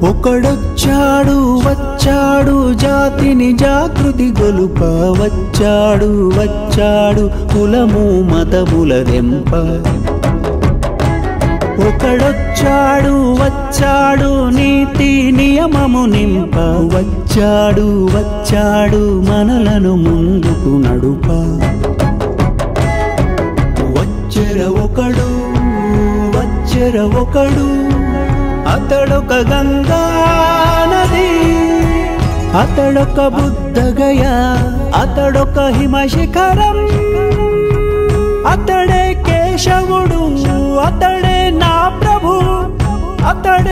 ఒకడొచ్చాడు వచ్చాడు జాతిని జాగృతి గొలుప వచ్చాడు వచ్చాడు కులము మతముల దెంప ఒకడొచ్చాడు వచ్చాడు నీతి నియమము నింప వచ్చాడు వచ్చాడు మనలను ముందుకు నడుప వచ్చెర ఒకడు వచ్చెర ఒకడు అతడొక గంగా నది అతడొక బుద్ధగయ అతడొక హిమశిఖరం అతడే కేశవుడు అతడు